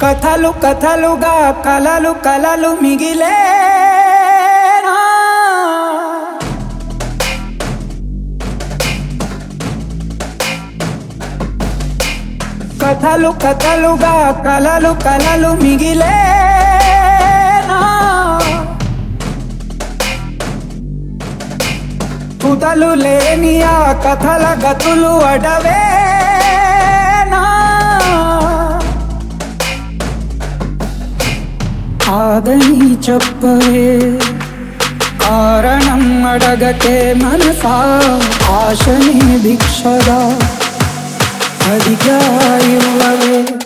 కథలు కథలుగా కలలు కలలు మిగిలే కథలు కథలుగా కలలు కలలు మిగిలే తుదలు లేని ఆ కథల గతులు అడవేనా ఆదని చెప్పవే కారణం అడగతే మనసా ఆశని భిక్షగా అడిగా ఇవ్వవే